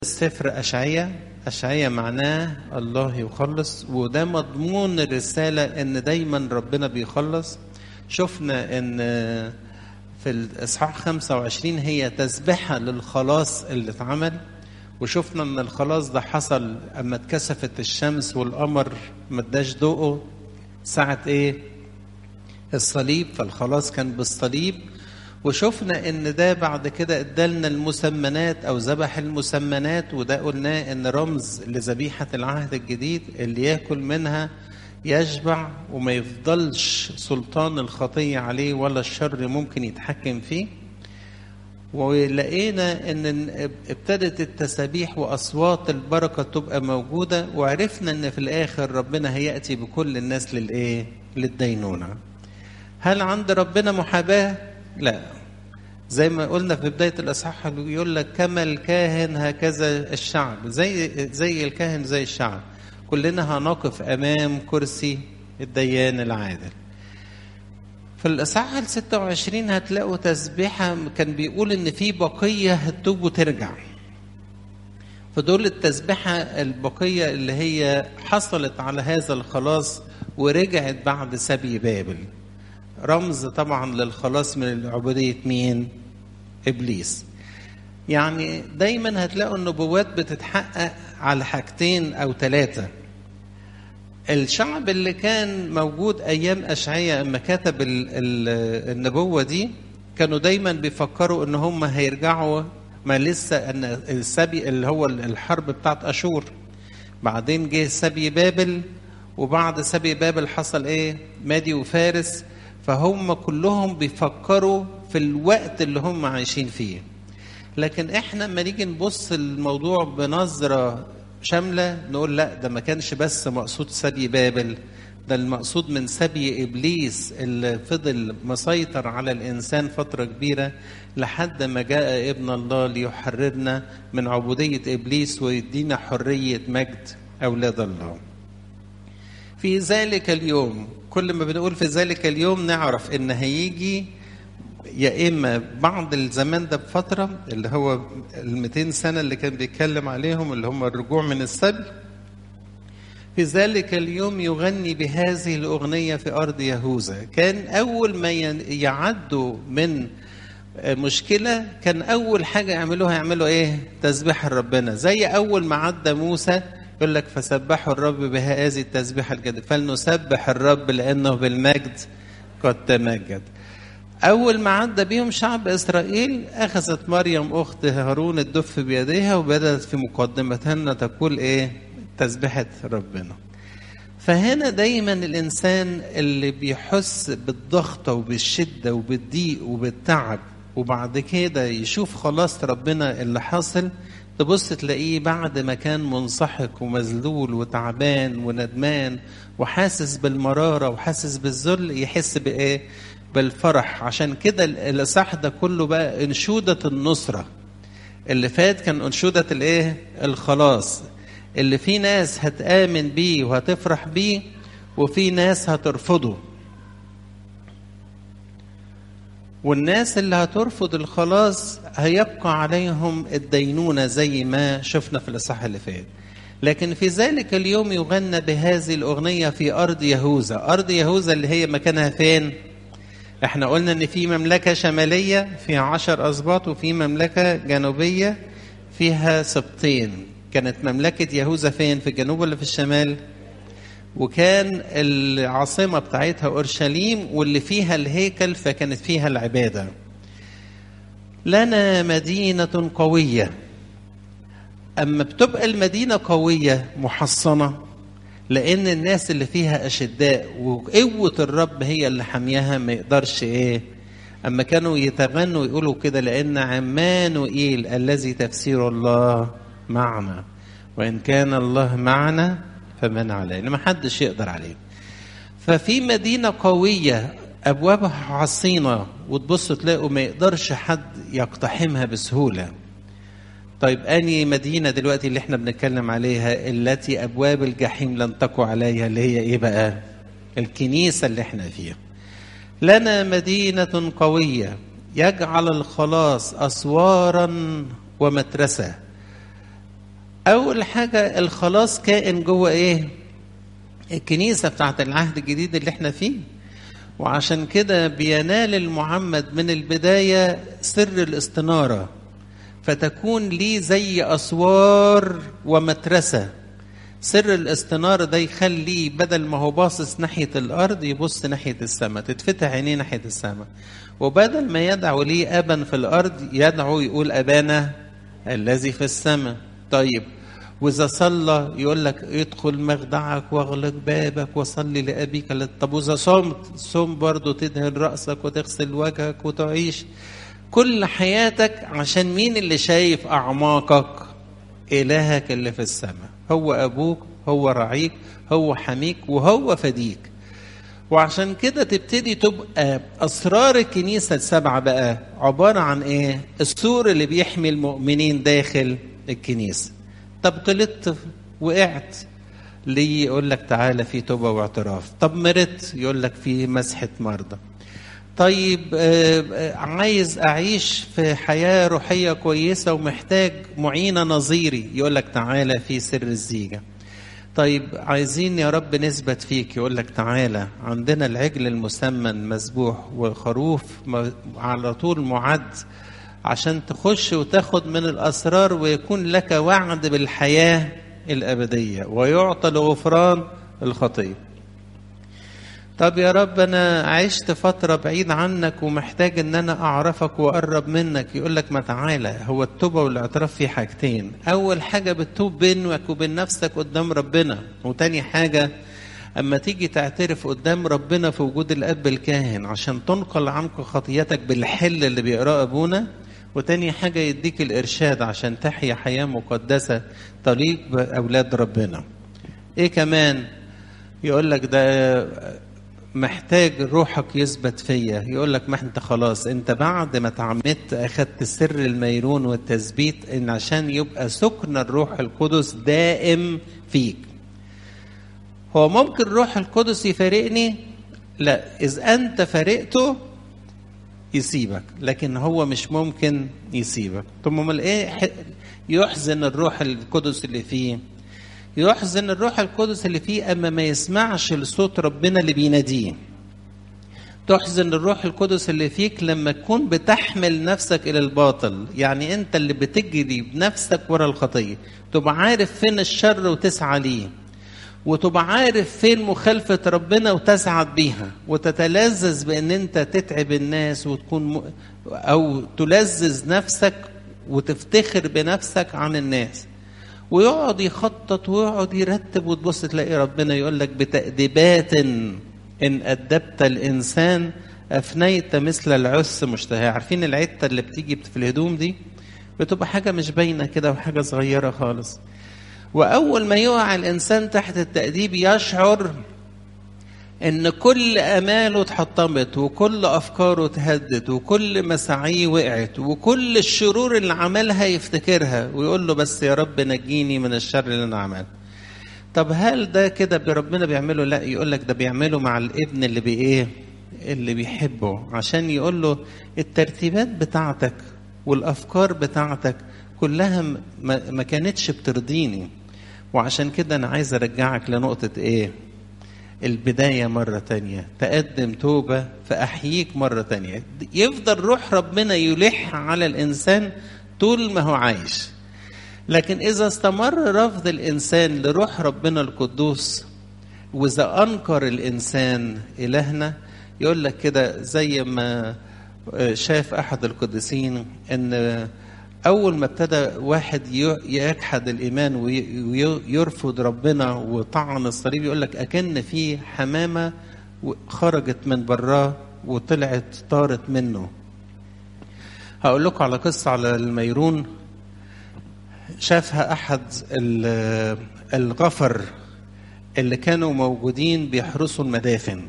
سفر أشعية أشعية معناه الله يخلص وده مضمون الرسالة إن دايما ربنا بيخلص شفنا إن في الإصحاح 25 هي تسبحة للخلاص اللي اتعمل وشفنا إن الخلاص ده حصل أما اتكسفت الشمس والقمر ما اداش ضوءه ساعة إيه؟ الصليب فالخلاص كان بالصليب وشفنا ان ده بعد كده ادالنا المسمنات او ذبح المسمنات وده قلناه ان رمز لذبيحه العهد الجديد اللي ياكل منها يشبع وما يفضلش سلطان الخطيه عليه ولا الشر ممكن يتحكم فيه ولقينا ان ابتدت التسابيح واصوات البركه تبقى موجوده وعرفنا ان في الاخر ربنا هياتي بكل الناس للايه للدينونه هل عند ربنا محاباه لا زي ما قلنا في بدايه الاصحاح يقول لك كما الكاهن هكذا الشعب زي زي الكاهن زي الشعب كلنا هنقف امام كرسي الديان العادل في الاصحاح ال 26 هتلاقوا تسبيحه كان بيقول ان في بقيه هتوب وترجع فدول التسبيحه البقيه اللي هي حصلت على هذا الخلاص ورجعت بعد سبي بابل رمز طبعا للخلاص من عبودية مين؟ إبليس يعني دايما هتلاقوا النبوات بتتحقق على حاجتين أو ثلاثة الشعب اللي كان موجود أيام أشعية أما كتب ال ال النبوة دي كانوا دايما بيفكروا إن هم هيرجعوا ما لسه أن السبي اللي هو الحرب بتاعت أشور بعدين جه سبي بابل وبعد سبي بابل حصل إيه؟ مادي وفارس فهم كلهم بيفكروا في الوقت اللي هم عايشين فيه لكن احنا لما نيجي نبص الموضوع بنظرة شاملة نقول لا ده ما كانش بس مقصود سبي بابل ده المقصود من سبي إبليس اللي فضل مسيطر على الإنسان فترة كبيرة لحد ما جاء ابن الله ليحررنا من عبودية إبليس ويدينا حرية مجد أولاد الله في ذلك اليوم كل ما بنقول في ذلك اليوم نعرف ان هيجي يا اما بعد الزمان ده بفتره اللي هو ال 200 سنه اللي كان بيتكلم عليهم اللي هم الرجوع من السبي في ذلك اليوم يغني بهذه الاغنيه في ارض يهوذا كان اول ما يعدوا من مشكله كان اول حاجه يعملوها يعملوا ايه تسبيح ربنا زي اول ما عدى موسى يقول لك فسبحوا الرب بهذه التسبيحة الجديدة فلنسبح الرب لأنه بالمجد قد تمجد أول ما عدى بيهم شعب إسرائيل أخذت مريم أخت هارون الدف بيديها وبدأت في مقدمتهن تقول إيه تسبيحة ربنا فهنا دايما الإنسان اللي بيحس بالضغطة وبالشدة وبالضيق وبالتعب وبعد كده يشوف خلاص ربنا اللي حاصل تبص تلاقيه بعد ما كان منسحق ومذلول وتعبان وندمان وحاسس بالمراره وحاسس بالذل يحس بايه؟ بالفرح عشان كده الاصح ده كله بقى انشوده النصره اللي فات كان انشوده الايه؟ الخلاص اللي في ناس هتامن بيه وهتفرح بيه وفي ناس هترفضه والناس اللي هترفض الخلاص هيبقى عليهم الدينونة زي ما شفنا في الإصحاح اللي فات لكن في ذلك اليوم يغنى بهذه الأغنية في أرض يهوذا أرض يهوذا اللي هي مكانها فين احنا قلنا ان في مملكة شمالية فيها عشر أسباط وفي مملكة جنوبية فيها سبطين كانت مملكة يهوذا فين في الجنوب ولا في الشمال وكان العاصمة بتاعتها أورشليم واللي فيها الهيكل فكانت فيها العبادة لنا مدينة قوية أما بتبقى المدينة قوية محصنة لأن الناس اللي فيها أشداء وقوة الرب هي اللي حاميها ما يقدرش إيه أما كانوا يتغنوا يقولوا كده لأن عمانوئيل الذي تفسير الله معنا وإن كان الله معنا فمن علينا ما حدش يقدر عليه ففي مدينة قوية أبوابها حصينة وتبصوا تلاقوا ما يقدرش حد يقتحمها بسهولة طيب أني مدينة دلوقتي اللي احنا بنتكلم عليها التي أبواب الجحيم لن تقوى عليها اللي هي إيه بقى الكنيسة اللي احنا فيها لنا مدينة قوية يجعل الخلاص أسوارا ومترسة اول حاجه الخلاص كائن جوه ايه الكنيسه بتاعت العهد الجديد اللي احنا فيه وعشان كده بينال المعمد من البدايه سر الاستناره فتكون ليه زي اسوار ومترسه سر الاستناره ده يخليه بدل ما هو باصص ناحيه الارض يبص ناحيه السماء تتفتح عينيه ناحيه السماء وبدل ما يدعو ليه ابا في الارض يدعو يقول ابانا الذي في السماء طيب واذا صلى يقول لك ادخل مخدعك واغلق بابك وصلي لابيك طب واذا صمت صوم برضه تدهن راسك وتغسل وجهك وتعيش كل حياتك عشان مين اللي شايف اعماقك الهك اللي في السماء هو ابوك هو رعيك هو حميك وهو فديك وعشان كده تبتدي تبقى اسرار الكنيسه السبعه بقى عباره عن ايه السور اللي بيحمي المؤمنين داخل الكنيسه طب غلطت وقعت ليه يقول لك تعالى في توبه واعتراف طب مرضت يقول لك في مسحه مرضى طيب آه عايز اعيش في حياه روحيه كويسه ومحتاج معينه نظيري يقول لك تعالى في سر الزيجه طيب عايزين يا رب نثبت فيك يقول لك تعالى عندنا العجل المسمن مسبوح والخروف على طول معد عشان تخش وتاخد من الاسرار ويكون لك وعد بالحياه الابديه ويعطى لغفران الخطيه طب يا رب انا عشت فتره بعيد عنك ومحتاج ان انا اعرفك واقرب منك يقول لك ما تعالى هو التوبه والاعتراف في حاجتين اول حاجه بتتوب بينك وبين نفسك قدام ربنا وتاني حاجه اما تيجي تعترف قدام ربنا في وجود الاب الكاهن عشان تنقل عنك خطيتك بالحل اللي بيقراه ابونا وتاني حاجة يديك الإرشاد عشان تحيا حياة مقدسة تليق بأولاد ربنا إيه كمان يقول لك ده محتاج روحك يثبت فيا يقول لك ما انت خلاص انت بعد ما تعمدت اخدت سر الميرون والتثبيت ان عشان يبقى سكن الروح القدس دائم فيك هو ممكن الروح القدس يفارقني لا اذا انت فارقته يسيبك لكن هو مش ممكن يسيبك طب امال ايه يحزن الروح القدس اللي فيه يحزن الروح القدس اللي فيه اما ما يسمعش لصوت ربنا اللي بيناديه تحزن الروح القدس اللي فيك لما تكون بتحمل نفسك الى الباطل يعني انت اللي بتجري بنفسك ورا الخطيه تبقى عارف فين الشر وتسعى ليه وتبقى عارف فين مخالفة ربنا وتسعد بيها وتتلذذ بأن أنت تتعب الناس وتكون م... أو تلذذ نفسك وتفتخر بنفسك عن الناس ويقعد يخطط ويقعد يرتب وتبص تلاقي ربنا يقول لك بتأديبات إن أدبت الإنسان أفنيت مثل العس مشتهى عارفين العتة اللي بتيجي في الهدوم دي بتبقى حاجة مش باينة كده وحاجة صغيرة خالص واول ما يقع الانسان تحت التاديب يشعر ان كل اماله اتحطمت وكل افكاره اتهدت وكل مساعيه وقعت وكل الشرور اللي عملها يفتكرها ويقول له بس يا رب نجيني من الشر اللي انا عملته طب هل ده كده ربنا بيعمله لا يقول لك ده بيعمله مع الابن اللي بايه اللي بيحبه عشان يقول له الترتيبات بتاعتك والافكار بتاعتك كلها ما كانتش بترضيني وعشان كده انا عايز ارجعك لنقطة ايه البداية مرة تانية تقدم توبة فأحييك مرة تانية يفضل روح ربنا يلح على الإنسان طول ما هو عايش لكن إذا استمر رفض الإنسان لروح ربنا القدوس وإذا أنكر الإنسان إلهنا يقول لك كده زي ما شاف أحد القديسين إن أول ما ابتدى واحد يجحد الإيمان ويرفض ربنا وطعن الصليب يقول لك أكن في حمامة خرجت من براه وطلعت طارت منه هقول لكم على قصة على الميرون شافها أحد الغفر اللي كانوا موجودين بيحرسوا المدافن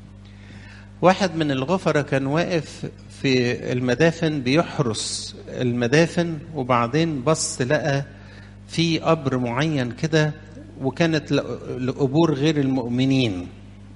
واحد من الغفرة كان واقف في المدافن بيحرس المدافن وبعدين بص لقى في قبر معين كده وكانت لقبور غير المؤمنين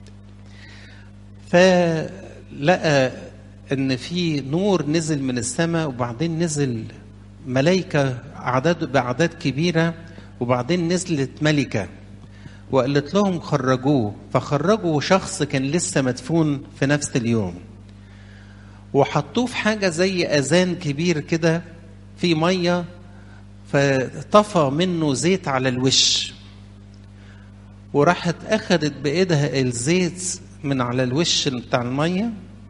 فلقى ان في نور نزل من السماء وبعدين نزل ملائكة أعداد بأعداد كبيرة وبعدين نزلت ملكة وقالت لهم خرجوه فخرجوا شخص كان لسه مدفون في نفس اليوم وحطوه في حاجة زي أذان كبير كده في مية فطفى منه زيت على الوش وراحت أخدت بإيدها الزيت من على الوش بتاع المية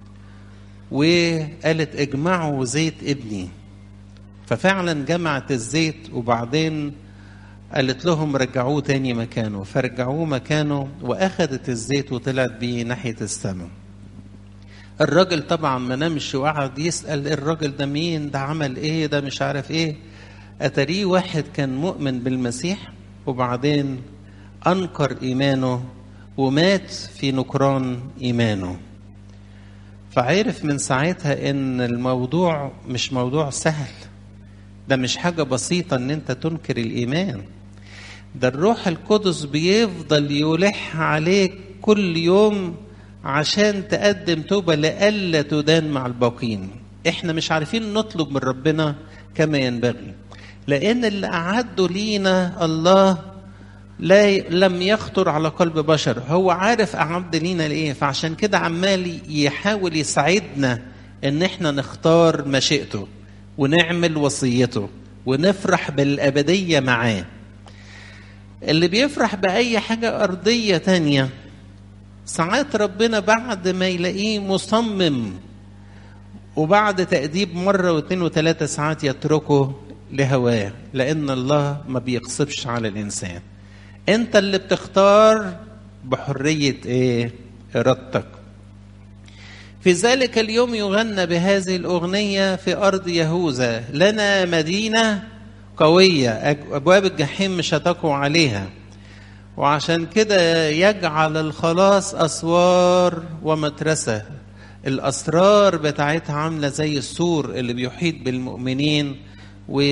وقالت اجمعوا زيت ابني ففعلا جمعت الزيت وبعدين قالت لهم رجعوه تاني مكانه فرجعوه مكانه واخدت الزيت وطلعت بيه ناحيه السماء الراجل طبعا ما نامش وقعد يسال الراجل ده مين ده عمل ايه ده مش عارف ايه اتاريه واحد كان مؤمن بالمسيح وبعدين انكر ايمانه ومات في نكران ايمانه فعرف من ساعتها ان الموضوع مش موضوع سهل ده مش حاجة بسيطة ان انت تنكر الايمان ده الروح القدس بيفضل يلح عليك كل يوم عشان تقدم توبة لألا تدان مع الباقين احنا مش عارفين نطلب من ربنا كما ينبغي لان اللي اعده لينا الله لا لم يخطر على قلب بشر هو عارف أعد لينا لإيه فعشان كده عمال يحاول يساعدنا إن إحنا نختار مشيئته ونعمل وصيته ونفرح بالأبدية معاه اللي بيفرح بأي حاجة أرضية تانية ساعات ربنا بعد ما يلاقيه مصمم وبعد تأديب مرة واثنين وثلاثة ساعات يتركه لهواه لأن الله ما بيغصبش على الإنسان انت اللي بتختار بحرية ايه ارادتك في ذلك اليوم يغنى بهذه الأغنية في أرض يهوذا لنا مدينة قوية أبواب الجحيم مش هتقوى عليها وعشان كده يجعل الخلاص أسوار ومترسة الأسرار بتاعتها عاملة زي السور اللي بيحيط بالمؤمنين و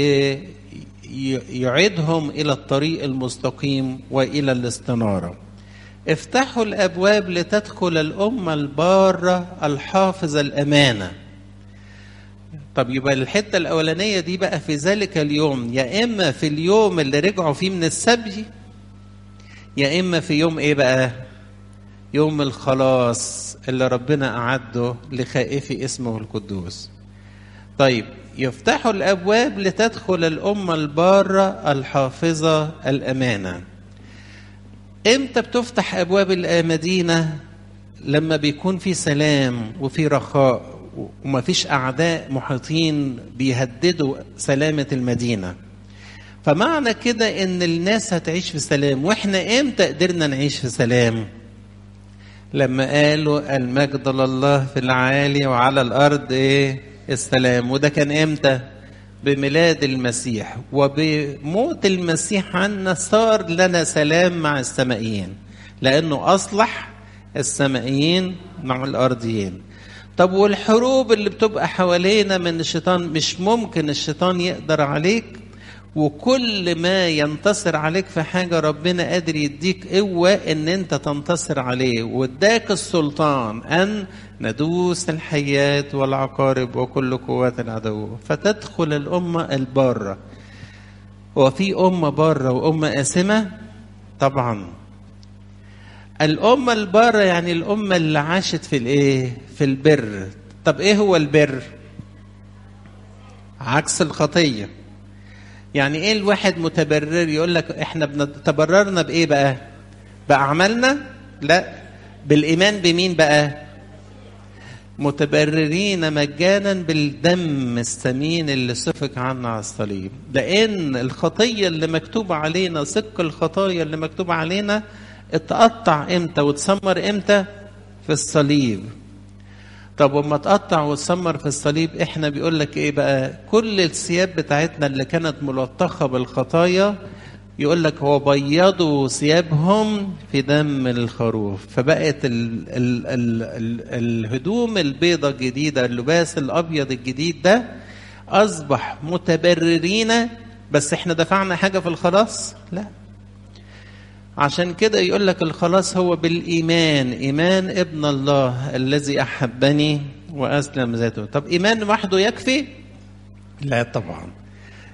يعيدهم الى الطريق المستقيم والى الاستناره افتحوا الابواب لتدخل الامه الباره الحافظه الامانه طب يبقى الحته الاولانيه دي بقى في ذلك اليوم يا اما في اليوم اللي رجعوا فيه من السبي يا اما في يوم ايه بقى يوم الخلاص اللي ربنا اعده لخائفي اسمه القدوس طيب يفتح الابواب لتدخل الامه الباره الحافظه الامانه امتى بتفتح ابواب المدينه لما بيكون في سلام وفي رخاء وما فيش اعداء محيطين بيهددوا سلامه المدينه فمعنى كده ان الناس هتعيش في سلام واحنا امتى قدرنا نعيش في سلام لما قالوا المجد لله في العالي وعلى الارض ايه السلام وده كان امتى بميلاد المسيح وبموت المسيح عنا صار لنا سلام مع السمائيين لانه اصلح السمائيين مع الارضيين طب والحروب اللي بتبقى حوالينا من الشيطان مش ممكن الشيطان يقدر عليك وكل ما ينتصر عليك في حاجه ربنا قادر يديك قوه ان انت تنتصر عليه واداك السلطان ان ندوس الحيات والعقارب وكل قوات العدو فتدخل الامه الباره وفي امه باره وامه اسمه طبعا الامه الباره يعني الامه اللي عاشت في الايه في البر طب ايه هو البر عكس الخطيه يعني ايه الواحد متبرر يقول لك احنا تبررنا بايه بقى باعمالنا لا بالايمان بمين بقى متبررين مجانا بالدم الثمين اللي سفك عنا على الصليب لان الخطيه اللي مكتوبه علينا سك الخطايا اللي مكتوبه علينا اتقطع امتى وتسمر امتى في الصليب طب وما تقطع وتسمر في الصليب احنا بيقول لك ايه بقى كل الثياب بتاعتنا اللي كانت ملطخه بالخطايا يقول لك هو بيضوا ثيابهم في دم الخروف فبقت ال ال ال ال الهدوم البيضة الجديدة اللباس الأبيض الجديد ده أصبح متبررين بس احنا دفعنا حاجة في الخلاص لا عشان كده يقول لك الخلاص هو بالإيمان إيمان ابن الله الذي أحبني وأسلم ذاته طب إيمان وحده يكفي لا طبعا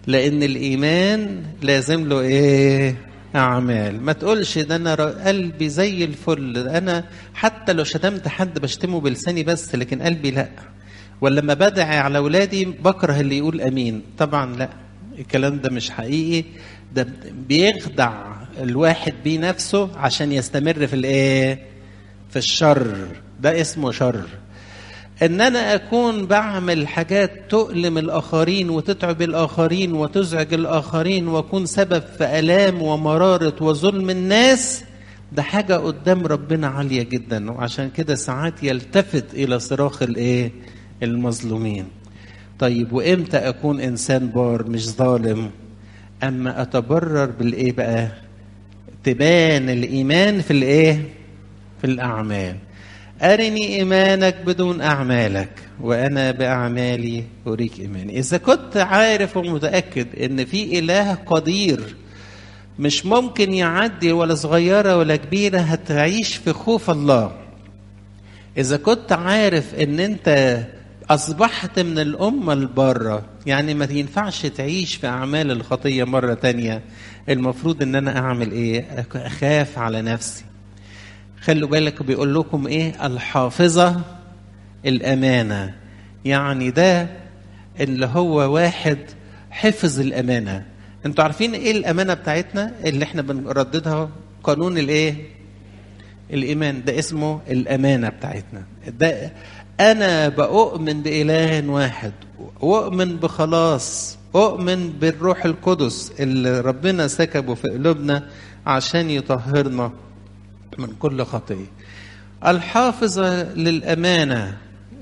لان الايمان لازم له ايه اعمال ما تقولش ده انا قلبي زي الفل انا حتى لو شتمت حد بشتمه بلساني بس لكن قلبي لا ولما بدعي على اولادي بكره اللي يقول امين طبعا لا الكلام ده مش حقيقي ده بيخدع الواحد بيه نفسه عشان يستمر في الايه في الشر ده اسمه شر ان انا اكون بعمل حاجات تؤلم الاخرين وتتعب الاخرين وتزعج الاخرين واكون سبب في الام ومراره وظلم الناس ده حاجه قدام ربنا عاليه جدا وعشان كده ساعات يلتفت الى صراخ الايه المظلومين طيب وامتى اكون انسان بار مش ظالم اما اتبرر بالايه بقى تبان الايمان في الايه في الاعمال أرني إيمانك بدون أعمالك وأنا بأعمالي أريك إيماني إذا كنت عارف ومتأكد إن في إله قدير مش ممكن يعدي ولا صغيرة ولا كبيرة هتعيش في خوف الله إذا كنت عارف إن أنت أصبحت من الأمة البارة يعني ما ينفعش تعيش في أعمال الخطية مرة تانية المفروض إن أنا أعمل إيه أخاف على نفسي خلوا بالك بيقول لكم ايه الحافظة الأمانة يعني ده اللي هو واحد حفظ الأمانة انتوا عارفين ايه الأمانة بتاعتنا اللي احنا بنرددها قانون الايه الإيمان ده اسمه الأمانة بتاعتنا ده أنا بأؤمن بإله واحد أؤمن بخلاص أؤمن بالروح القدس اللي ربنا سكبه في قلوبنا عشان يطهرنا من كل خطية الحافظة للأمانة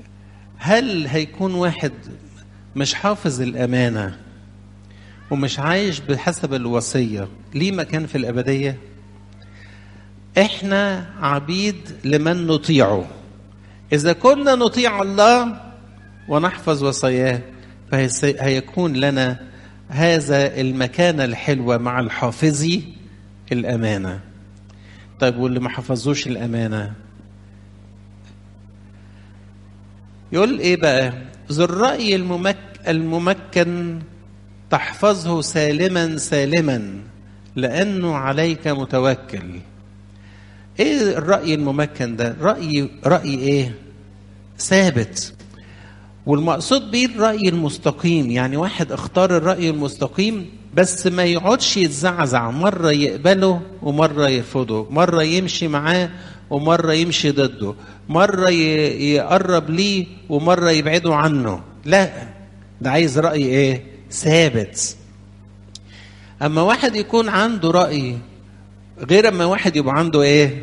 هل هيكون واحد مش حافظ الأمانة ومش عايش بحسب الوصية ليه مكان في الأبدية احنا عبيد لمن نطيعه إذا كنا نطيع الله ونحفظ وصاياه فهيكون لنا هذا المكانة الحلوة مع الحافظي الأمانة طيب واللي ما حفظوش الأمانة يقول إيه بقى ذو الرأي الممك الممكن تحفظه سالما سالما لأنه عليك متوكل ايه الرأي الممكن ده رأي رأي ايه ثابت والمقصود بيه الرأي المستقيم يعني واحد اختار الرأي المستقيم بس ما يقعدش يتزعزع مرة يقبله ومرة يرفضه مرة يمشي معاه ومرة يمشي ضده مرة يقرب ليه ومرة يبعده عنه لا ده عايز رأي ايه ثابت اما واحد يكون عنده رأي غير اما واحد يبقى عنده ايه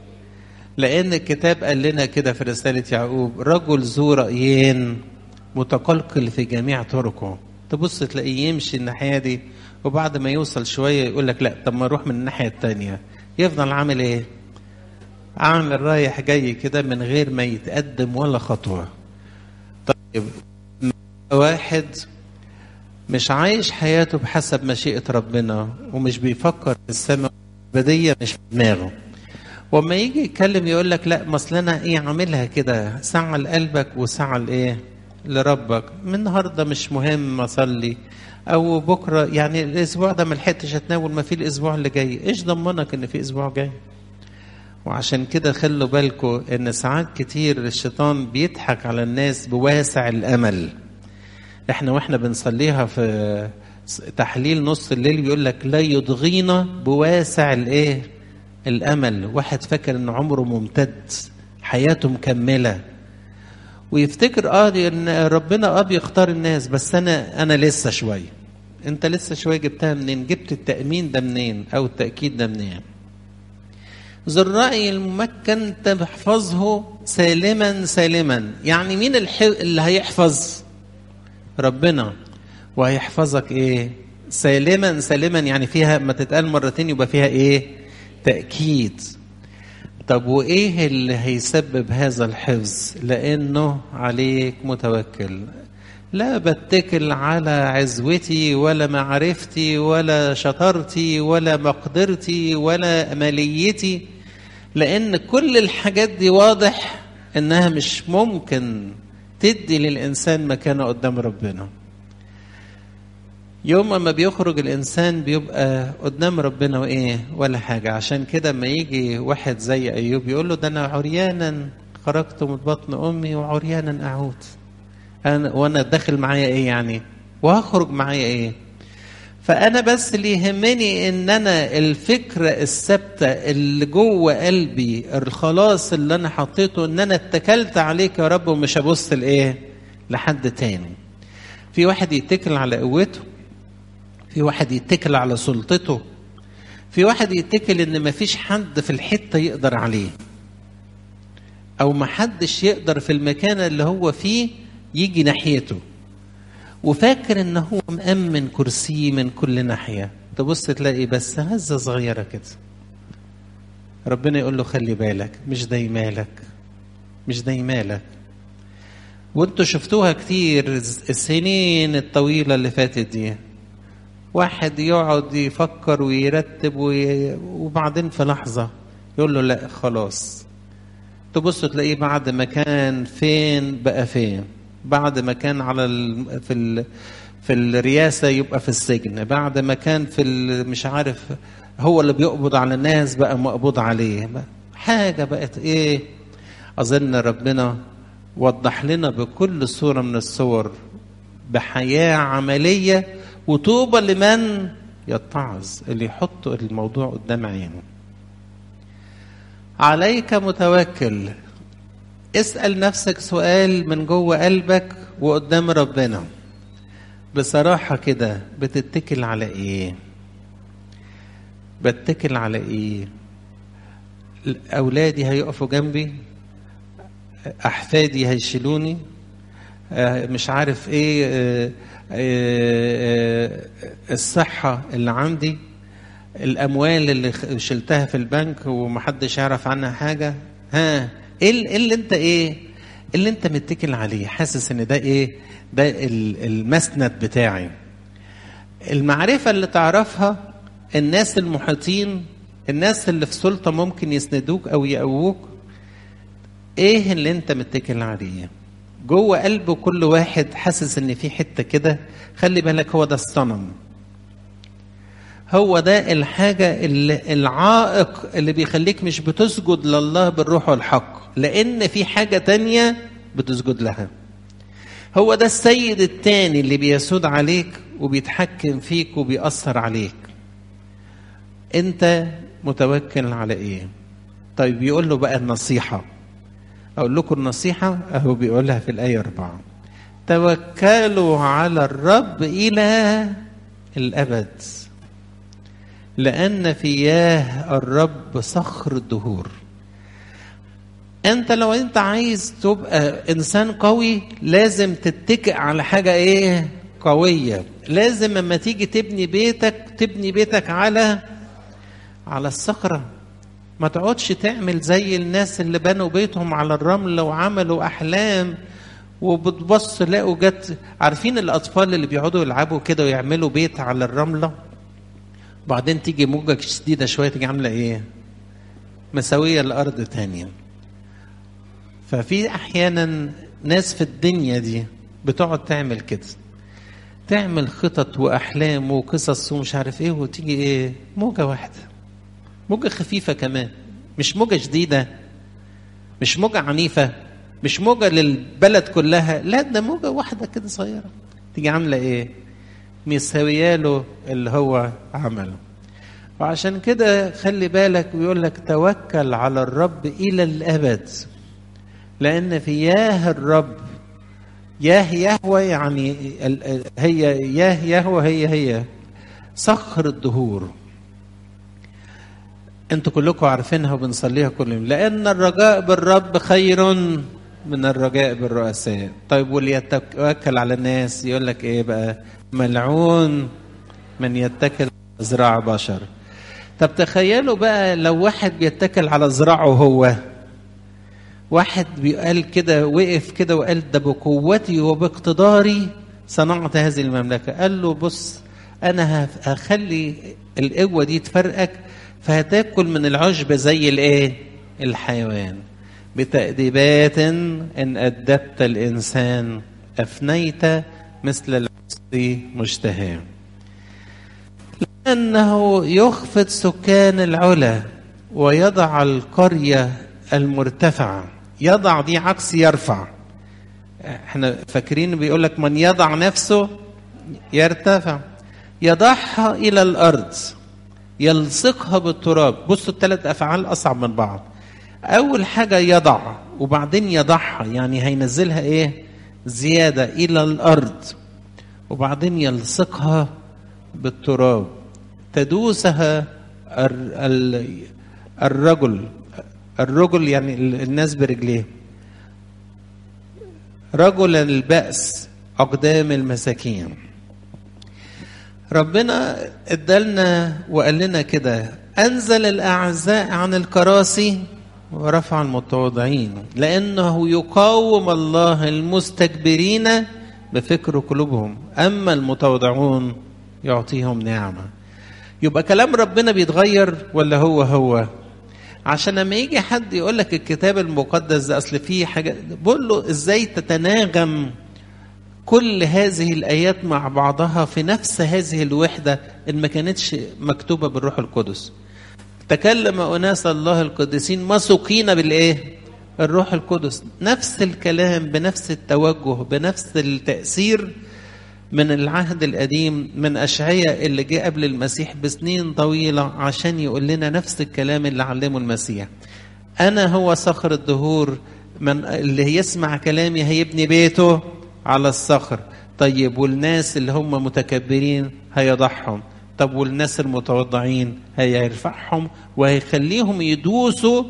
لان الكتاب قال لنا كده في رسالة يعقوب رجل ذو رأيين متقلقل في جميع طرقه تبص تلاقيه يمشي الناحية دي وبعد ما يوصل شوية يقول لك لا طب ما اروح من الناحية التانية يفضل عامل ايه عامل رايح جاي كده من غير ما يتقدم ولا خطوة طيب واحد مش عايش حياته بحسب مشيئة ربنا ومش بيفكر في السماء الأبدية مش في دماغه وما يجي يتكلم يقول لك لا ما اصل انا ايه عاملها كده ساعة لقلبك وساعة لايه لربك من النهارده مش مهم اصلي او بكره يعني الاسبوع ده ما لحقتش اتناول ما في الاسبوع اللي جاي ايش ضمنك ان في اسبوع جاي وعشان كده خلوا بالكم ان ساعات كتير الشيطان بيضحك على الناس بواسع الامل احنا واحنا بنصليها في تحليل نص الليل بيقول لك لا يضغينا بواسع الايه الامل واحد فاكر ان عمره ممتد حياته مكمله ويفتكر اه ان ربنا اه بيختار الناس بس انا انا لسه شويه انت لسه شويه جبتها منين جبت التامين ده منين او التاكيد ده منين ذو الرأي الممكن تحفظه سالما سالما يعني مين اللي هيحفظ ربنا وهيحفظك ايه سالما سالما يعني فيها ما تتقال مرتين يبقى فيها ايه تأكيد طب وايه اللي هيسبب هذا الحفظ لانه عليك متوكل لا بتكل على عزوتي ولا معرفتي ولا شطارتي ولا مقدرتي ولا اماليتي لان كل الحاجات دي واضح انها مش ممكن تدي للانسان مكانه قدام ربنا يوم ما بيخرج الانسان بيبقى قدام ربنا وايه ولا حاجه عشان كده اما يجي واحد زي ايوب يقول له ده انا عريانا خرجت من بطن امي وعريانا اعود انا وانا داخل معايا ايه يعني وهخرج معايا ايه فانا بس اللي يهمني ان انا الفكره الثابته اللي جوه قلبي الخلاص اللي انا حطيته ان انا اتكلت عليك يا رب ومش هبص لايه لحد تاني في واحد يتكل على قوته في واحد يتكل على سلطته في واحد يتكل ان مفيش حد في الحته يقدر عليه او محدش يقدر في المكان اللي هو فيه يجي ناحيته وفاكر ان هو مأمن كرسيه من كل ناحيه تبص تلاقي بس هزه صغيره كده ربنا يقول له خلي بالك مش ده يمالك مش ده يمالك وانتوا شفتوها كتير السنين الطويله اللي فاتت دي واحد يقعد يفكر ويرتب وي... وبعدين في لحظه يقول له لا خلاص تبص تلاقيه بعد ما كان فين بقى فين بعد ما كان على ال... في ال... في الرئاسه يبقى في السجن بعد ما كان في ال... مش عارف هو اللي بيقبض على الناس بقى مقبوض عليه حاجه بقت ايه اظن ربنا وضح لنا بكل صوره من الصور بحياه عمليه وطوبى لمن يتعظ اللي يحط الموضوع قدام عينه عليك متوكل اسأل نفسك سؤال من جوه قلبك وقدام ربنا بصراحة كده بتتكل على ايه بتكل على ايه اولادي هيقفوا جنبي احفادي هيشيلوني مش عارف ايه الصحة اللي عندي الأموال اللي شلتها في البنك ومحدش يعرف عنها حاجة ها ايه اللي انت ايه اللي انت متكل عليه حاسس ان ده ايه ده المسند بتاعي المعرفة اللي تعرفها الناس المحيطين الناس اللي في سلطة ممكن يسندوك أو يقووك ايه اللي انت متكل عليه جوه قلب كل واحد حاسس ان في حته كده خلي بالك هو ده الصنم هو ده الحاجه اللي العائق اللي بيخليك مش بتسجد لله بالروح والحق لان في حاجه تانية بتسجد لها هو ده السيد التاني اللي بيسود عليك وبيتحكم فيك وبيأثر عليك انت متوكل على ايه طيب بيقول له بقى النصيحه أقول لكم النصيحة أهو بيقولها في الآية أربعة توكلوا على الرب إلى الأبد لأن في ياه الرب صخر الدهور أنت لو أنت عايز تبقى إنسان قوي لازم تتكئ على حاجة إيه قوية لازم لما تيجي تبني بيتك تبني بيتك على على الصخره ما تقعدش تعمل زي الناس اللي بنوا بيتهم على الرمل وعملوا احلام وبتبص لقوا جت عارفين الاطفال اللي بيقعدوا يلعبوا كده ويعملوا بيت على الرمله وبعدين تيجي موجة شديده شويه تيجي عامله ايه مساويه الارض تانية ففي احيانا ناس في الدنيا دي بتقعد تعمل كده تعمل خطط واحلام وقصص ومش عارف ايه وتيجي ايه موجه واحده موجة خفيفة كمان مش موجة شديدة مش موجة عنيفة مش موجة للبلد كلها لا ده موجة واحدة كده صغيرة تيجي عاملة ايه مساوياله اللي هو عمله وعشان كده خلي بالك ويقول لك توكل على الرب إلى الأبد لأن في ياه الرب ياه يهوى يعني هي ياه يهوى هي هي صخر الدهور انتوا كلكم عارفينها وبنصليها كل يوم لان الرجاء بالرب خير من الرجاء بالرؤساء طيب واللي يتوكل على الناس يقول لك ايه بقى ملعون من يتكل على ذراع بشر طب تخيلوا بقى لو واحد بيتكل على ذراعه هو واحد بيقال كده وقف كده وقال ده بقوتي وباقتداري صنعت هذه المملكه قال له بص انا هخلي القوه دي تفرقك فهتاكل من العشب زي الايه الحيوان بتأديبات ان أدبت الإنسان أفنيت مثل العصي مشتهى أنه يخفض سكان العلا ويضع القرية المرتفعة يضع دي عكس يرفع احنا فاكرين بيقول لك من يضع نفسه يرتفع يضعها إلى الأرض يلصقها بالتراب بصوا الثلاث أفعال أصعب من بعض أول حاجة يضع وبعدين يضعها يعني هينزلها إيه زيادة إلى الأرض وبعدين يلصقها بالتراب تدوسها الرجل الرجل يعني الناس برجليه رجل البأس أقدام المساكين ربنا ادالنا وقال لنا كده أنزل الأعزاء عن الكراسي ورفع المتواضعين لأنه يقاوم الله المستكبرين بفكر قلوبهم أما المتواضعون يعطيهم نعمة يبقى كلام ربنا بيتغير ولا هو هو عشان لما يجي حد يقول لك الكتاب المقدس ده اصل فيه حاجه بقول له ازاي تتناغم كل هذه الايات مع بعضها في نفس هذه الوحده اللي ما كانتش مكتوبه بالروح القدس تكلم اناس الله القديسين مسوقين بالايه الروح القدس نفس الكلام بنفس التوجه بنفس التاثير من العهد القديم من أشعية اللي جه قبل المسيح بسنين طويلة عشان يقول لنا نفس الكلام اللي علمه المسيح أنا هو صخر الدهور من اللي يسمع كلامي هيبني بيته على الصخر طيب والناس اللي هم متكبرين هيضحهم طب والناس المتوضعين هيرفعهم وهيخليهم يدوسوا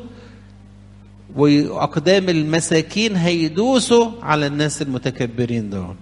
وأقدام المساكين هيدوسوا على الناس المتكبرين دول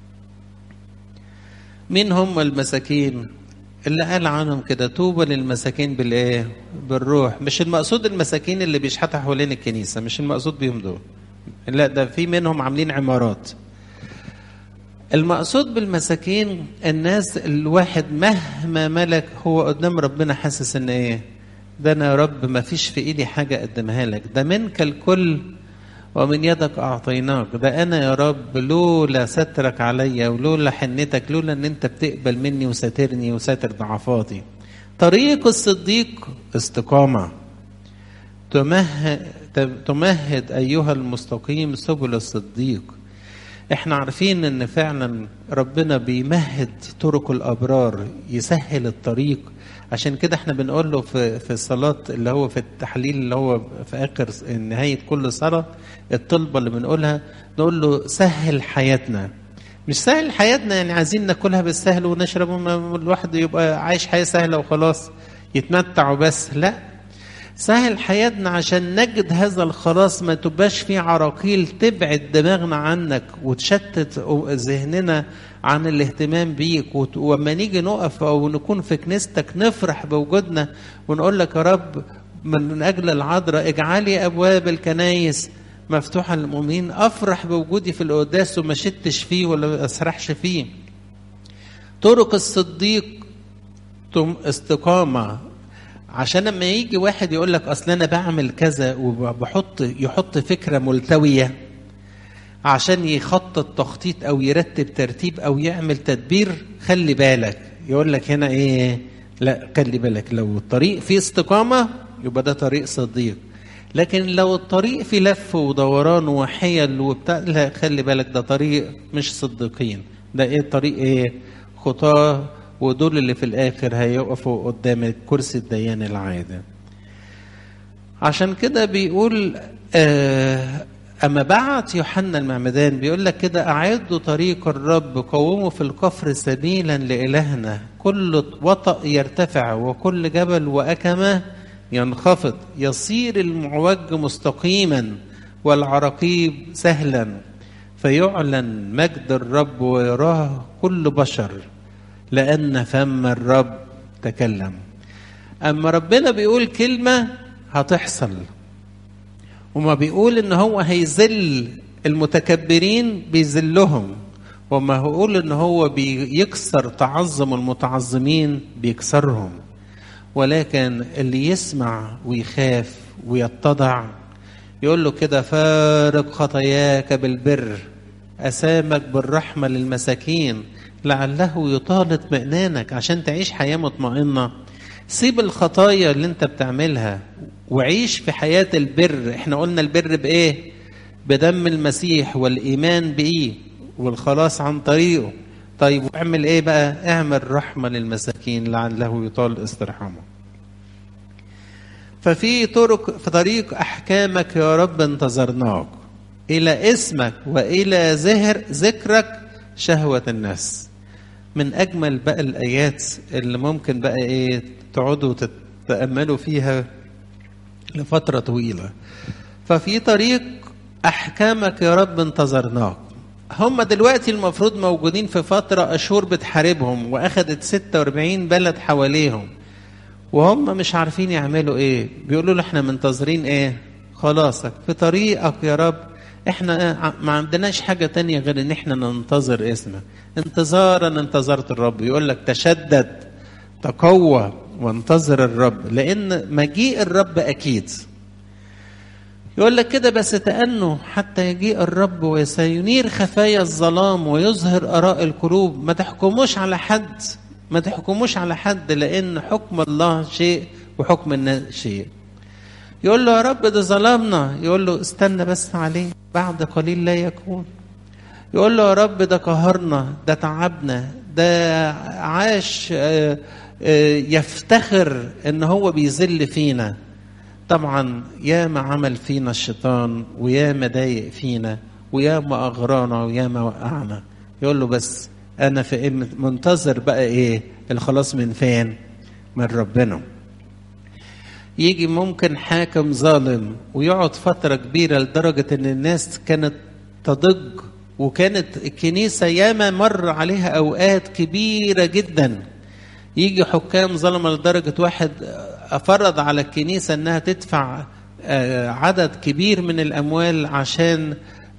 مين هم المساكين اللي قال عنهم كده طوبى للمساكين بالايه بالروح مش المقصود المساكين اللي بيشحتوا حوالين الكنيسه مش المقصود بيهم دول لا ده في منهم عاملين عمارات المقصود بالمساكين الناس الواحد مهما ملك هو قدام ربنا حاسس ان ايه ده انا يا رب ما فيش في ايدي حاجه اقدمها لك ده منك الكل ومن يدك أعطيناك ده أنا يا رب لولا سترك عليا ولولا حنتك لولا أن أنت بتقبل مني وساترني وساتر ضعفاتي طريق الصديق استقامة تمهد, تمهد أيها المستقيم سبل الصديق احنا عارفين ان فعلا ربنا بيمهد طرق الابرار يسهل الطريق عشان كده احنا بنقول له في في الصلاه اللي هو في التحليل اللي هو في اخر نهايه كل صلاه الطلبه اللي بنقولها نقول له سهل حياتنا مش سهل حياتنا يعني عايزين ناكلها بالسهل ونشرب الواحد يبقى عايش حياه سهله وخلاص يتمتع وبس لا سهل حياتنا عشان نجد هذا الخلاص ما تبقاش فيه عراقيل تبعد دماغنا عنك وتشتت ذهننا عن الاهتمام بيك وما نيجي نقف او نكون في كنيستك نفرح بوجودنا ونقول لك يا رب من اجل العذراء اجعلي ابواب الكنايس مفتوحه للمؤمنين افرح بوجودي في القداس وما شتش فيه ولا ما اسرحش فيه طرق الصديق استقامه عشان لما يجي واحد يقول لك اصل انا بعمل كذا وبحط يحط فكره ملتويه عشان يخطط تخطيط او يرتب ترتيب او يعمل تدبير خلي بالك يقول لك هنا ايه لا خلي بالك لو الطريق فيه استقامه يبقى ده طريق صديق لكن لو الطريق فيه لف ودوران وحيل وبتاع لا خلي بالك ده طريق مش صديقين ده ايه طريق ايه خطاه ودول اللي في الاخر هيقفوا قدام كرسي الديان العادل عشان كده بيقول آه اما بعت يوحنا المعمدان بيقول لك كده اعدوا طريق الرب قوموا في الكفر سبيلا لالهنا كل وطأ يرتفع وكل جبل واكمه ينخفض يصير المعوج مستقيما والعراقيب سهلا فيعلن مجد الرب ويراه كل بشر لأن فم الرب تكلم أما ربنا بيقول كلمة هتحصل وما بيقول إن هو هيذل المتكبرين بيذلهم وما هيقول إن هو بيكسر تعظم المتعظمين بيكسرهم ولكن اللي يسمع ويخاف ويتضع يقول له كده فارق خطاياك بالبر أسامك بالرحمة للمساكين لعله يطال اطمئنانك عشان تعيش حياة مطمئنة سيب الخطايا اللي انت بتعملها وعيش في حياة البر احنا قلنا البر بايه بدم المسيح والإيمان بإيه والخلاص عن طريقه طيب واعمل ايه بقى اعمل رحمة للمساكين لعله يطال استرحامه ففي طرق في طريق أحكامك يا رب انتظرناك إلى اسمك وإلى زهر ذكرك شهوة الناس من أجمل بقى الآيات اللي ممكن بقى إيه تقعدوا تتأملوا فيها لفترة طويلة ففي طريق أحكامك يا رب انتظرناك هم دلوقتي المفروض موجودين في فترة أشهر بتحاربهم وأخدت 46 بلد حواليهم وهم مش عارفين يعملوا إيه بيقولوا له إحنا منتظرين إيه خلاصك في طريقك يا رب احنا ما عندناش حاجة تانية غير ان احنا ننتظر اسمك انتظارا انتظرت الرب يقول لك تشدد تقوى وانتظر الرب لان مجيء الرب اكيد يقول لك كده بس تأنوا حتى يجيء الرب وسينير خفايا الظلام ويظهر آراء القلوب ما تحكموش على حد ما تحكموش على حد لأن حكم الله شيء وحكم الناس شيء يقول له يا رب ده ظلمنا يقول له استنى بس عليه بعد قليل لا يكون يقول له يا رب ده قهرنا ده تعبنا ده عاش يفتخر ان هو بيذل فينا طبعا يا ما عمل فينا الشيطان ويا ما ضايق فينا ويا ما اغرانا ويا ما وقعنا يقول له بس انا في منتظر بقى ايه الخلاص من فين من ربنا يجي ممكن حاكم ظالم ويقعد فترة كبيرة لدرجة ان الناس كانت تضج وكانت الكنيسة ياما مر عليها اوقات كبيرة جدا يجي حكام ظلمة لدرجة واحد فرض على الكنيسة انها تدفع عدد كبير من الاموال عشان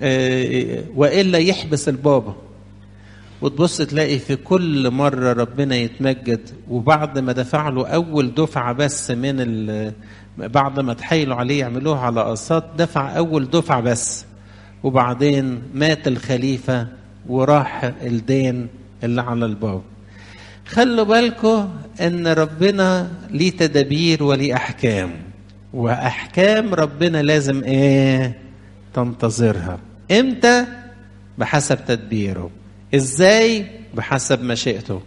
والا يحبس البابا وتبص تلاقي في كل مرة ربنا يتمجد وبعد ما دفع له أول دفعة بس من بعد ما تحايلوا عليه يعملوها على أقساط دفع أول دفعة بس وبعدين مات الخليفة وراح الدين اللي على الباب خلوا بالكم ان ربنا ليه تدابير وليه احكام واحكام ربنا لازم ايه تنتظرها امتى بحسب تدبيره ازاي بحسب مشيئته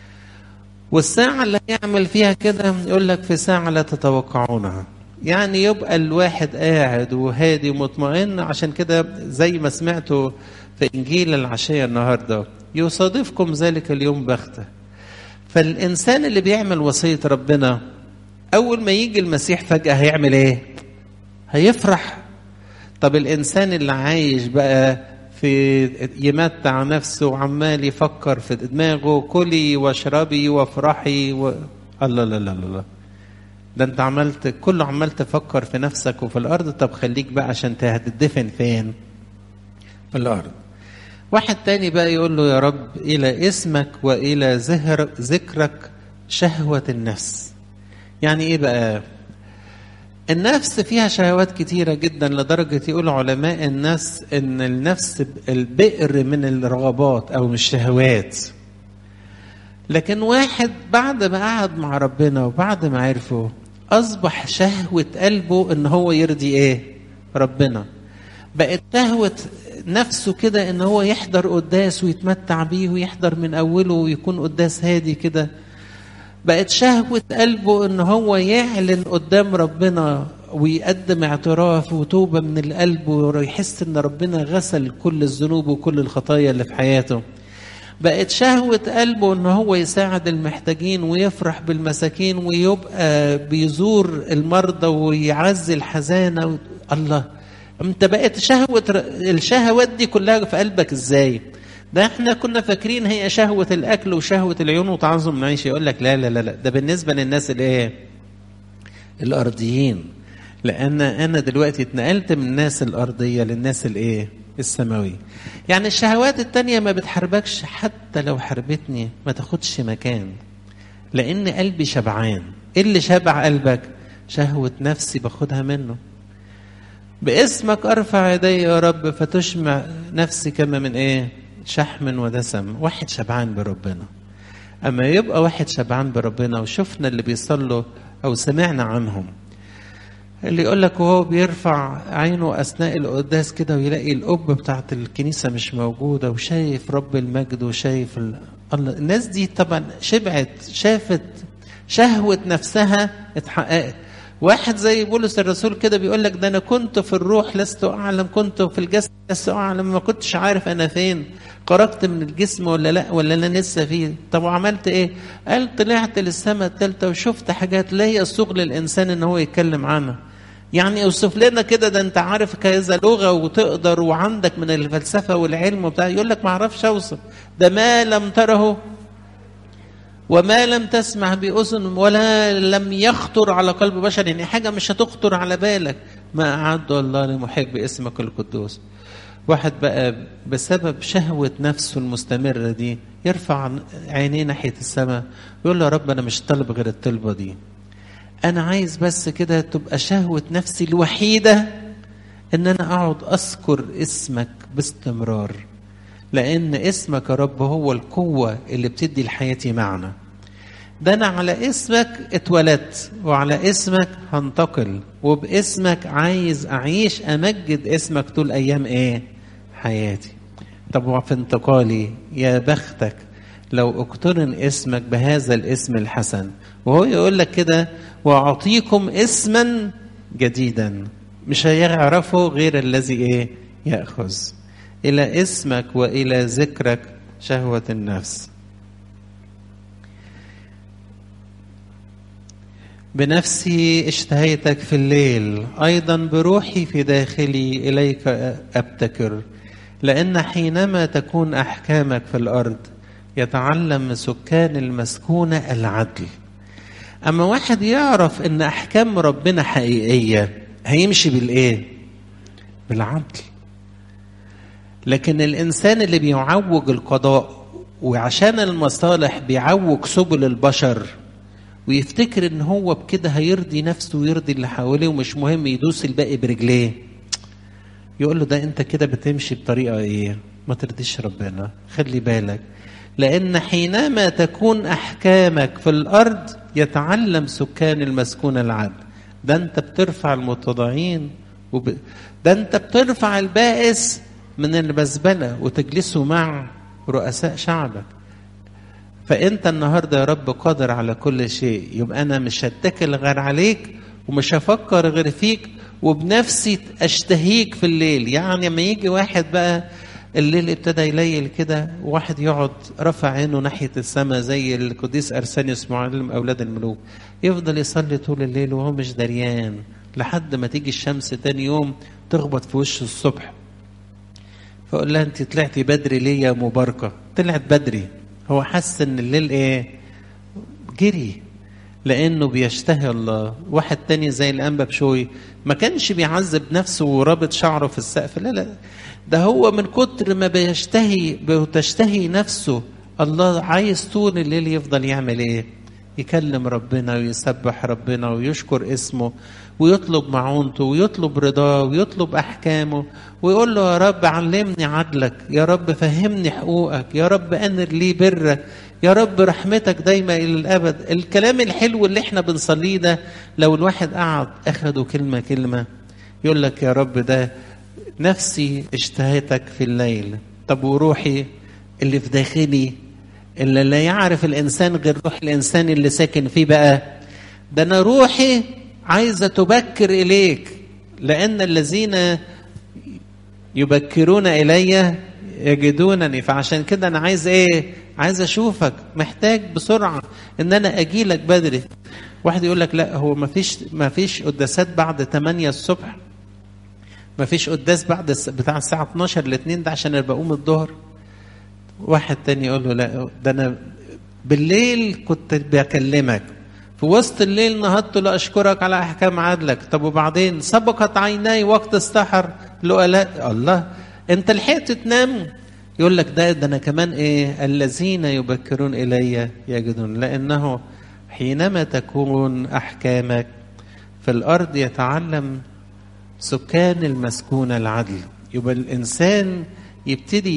والساعة اللي هيعمل فيها كده يقول لك في ساعة لا تتوقعونها يعني يبقى الواحد قاعد وهادي ومطمئن عشان كده زي ما سمعتوا في إنجيل العشية النهاردة يصادفكم ذلك اليوم بغتة فالإنسان اللي بيعمل وصية ربنا أول ما يجي المسيح فجأة هيعمل إيه؟ هيفرح طب الإنسان اللي عايش بقى في يمتع نفسه وعمال يفكر في دماغه كلي واشربي وافرحي و... الله لا لا لا ده انت عملت كله عمال تفكر في نفسك وفي الارض طب خليك بقى عشان هتدفن فين في الارض واحد تاني بقى يقول له يا رب الى اسمك والى زهر ذكرك شهوة النفس يعني ايه بقى النفس فيها شهوات كتيرة جدا لدرجة يقول علماء النفس ان النفس البئر من الرغبات او من الشهوات لكن واحد بعد ما قعد مع ربنا وبعد ما عرفه اصبح شهوة قلبه ان هو يرضي ايه ربنا بقت شهوة نفسه كده ان هو يحضر قداس ويتمتع بيه ويحضر من اوله ويكون قداس هادي كده بقت شهوة قلبه ان هو يعلن قدام ربنا ويقدم اعتراف وتوبة من القلب ويحس ان ربنا غسل كل الذنوب وكل الخطايا اللي في حياته بقت شهوة قلبه ان هو يساعد المحتاجين ويفرح بالمساكين ويبقى بيزور المرضى ويعزي الحزانة و... الله انت بقت شهوة الشهوات دي كلها في قلبك ازاي ده احنا كنا فاكرين هي شهوة الاكل وشهوة العيون وتعظم العيش يقول لك لا لا لا لا ده بالنسبة للناس الايه الارضيين لان انا دلوقتي اتنقلت من الناس الارضية للناس الايه السماوية يعني الشهوات التانية ما بتحاربكش حتى لو حاربتني ما تاخدش مكان لان قلبي شبعان ايه اللي شبع قلبك شهوة نفسي باخدها منه باسمك ارفع يدي يا رب فتشمع نفسي كما من ايه شحم ودسم واحد شبعان بربنا اما يبقى واحد شبعان بربنا وشفنا اللي بيصلوا او سمعنا عنهم اللي يقول لك وهو بيرفع عينه اثناء القداس كده ويلاقي القبه بتاعت الكنيسه مش موجوده وشايف رب المجد وشايف ال... الله الناس دي طبعا شبعت شافت شهوه نفسها اتحققت واحد زي بولس الرسول كده بيقول لك ده انا كنت في الروح لست اعلم كنت في الجسد لست اعلم ما كنتش عارف انا فين خرجت من الجسم ولا لا ولا انا لسه فيه طب وعملت ايه قال طلعت للسماء الثالثه وشفت حاجات لا يسوغ للانسان ان هو يتكلم عنها يعني اوصف لنا كده ده انت عارف كذا لغه وتقدر وعندك من الفلسفه والعلم وبتاع يقول لك ما اعرفش اوصف ده ما لم تره وما لم تسمع بأذن ولا لم يخطر على قلب بشر يعني حاجة مش هتخطر على بالك ما أعد الله لمحب اسمك القدوس واحد بقى بسبب شهوة نفسه المستمرة دي يرفع عينيه ناحية السماء يقول له يا رب أنا مش طالب غير الطلبة دي أنا عايز بس كده تبقى شهوة نفسي الوحيدة إن أنا أقعد أذكر اسمك باستمرار لأن اسمك يا رب هو القوة اللي بتدي لحياتي معنى ده أنا على اسمك اتولدت وعلى اسمك هنتقل وباسمك عايز أعيش أمجد اسمك طول أيام إيه؟ حياتي طب وفي انتقالي يا بختك لو اقترن اسمك بهذا الاسم الحسن وهو يقول لك كده واعطيكم اسما جديدا مش هيعرفه غير الذي ايه ياخذ الى اسمك والى ذكرك شهوه النفس بنفسي اشتهيتك في الليل ايضا بروحي في داخلي اليك ابتكر لان حينما تكون احكامك في الارض يتعلم سكان المسكونه العدل اما واحد يعرف ان احكام ربنا حقيقيه هيمشي بالايه بالعدل لكن الانسان اللي بيعوج القضاء وعشان المصالح بيعوج سبل البشر ويفتكر ان هو بكده هيرضي نفسه ويرضي اللي حواليه ومش مهم يدوس الباقي برجليه يقول له ده انت كده بتمشي بطريقه ايه ما ترضيش ربنا خلي بالك لان حينما تكون احكامك في الارض يتعلم سكان المسكون العدل ده انت بترفع المتضعين وب... ده انت بترفع البائس من المزبله وتجلسه مع رؤساء شعبك فانت النهارده يا رب قادر على كل شيء يبقى انا مش هتكل غير عليك ومش هفكر غير فيك وبنفسي اشتهيك في الليل يعني لما يجي واحد بقى الليل ابتدى يليل كده واحد يقعد رفع عينه ناحيه السماء زي القديس ارسانيوس معلم اولاد الملوك يفضل يصلي طول الليل وهو مش دريان لحد ما تيجي الشمس تاني يوم تخبط في وشه الصبح فاقول لها انت طلعتي بدري ليه يا مباركه طلعت بدري هو حس ان الليل ايه جري لانه بيشتهي الله واحد تاني زي الانبا بشوي ما كانش بيعذب نفسه ورابط شعره في السقف لا لا ده هو من كتر ما بيشتهي بتشتهي نفسه الله عايز طول الليل يفضل يعمل ايه يكلم ربنا ويسبح ربنا ويشكر اسمه ويطلب معونته ويطلب رضاه ويطلب احكامه ويقول له يا رب علمني عدلك يا رب فهمني حقوقك يا رب انر لي برك يا رب رحمتك دايما الى الابد الكلام الحلو اللي احنا بنصليه ده لو الواحد قعد اخده كلمه كلمه يقول لك يا رب ده نفسي اشتهيتك في الليل طب وروحي اللي في داخلي اللي لا يعرف الانسان غير روح الانسان اللي ساكن فيه بقى ده انا روحي عايزه تبكر اليك لان الذين يبكرون الي يجدونني فعشان كده انا عايز ايه عايز اشوفك محتاج بسرعه ان انا اجي لك بدري واحد يقول لك لا هو ما فيش ما فيش قداسات بعد 8 الصبح ما فيش قداس بعد بتاع الساعه 12 ل 2 ده عشان ابقى اقوم الظهر واحد تاني يقول له لا ده انا بالليل كنت بكلمك في وسط الليل نهضت لاشكرك على احكام عدلك طب وبعدين سبقت عيناي وقت السحر لؤلاء الله انت لحقت تنام يقول لك ده ده انا كمان ايه الذين يبكرون الي يجدون لانه حينما تكون احكامك في الارض يتعلم سكان المسكون العدل يبقى الانسان يبتدي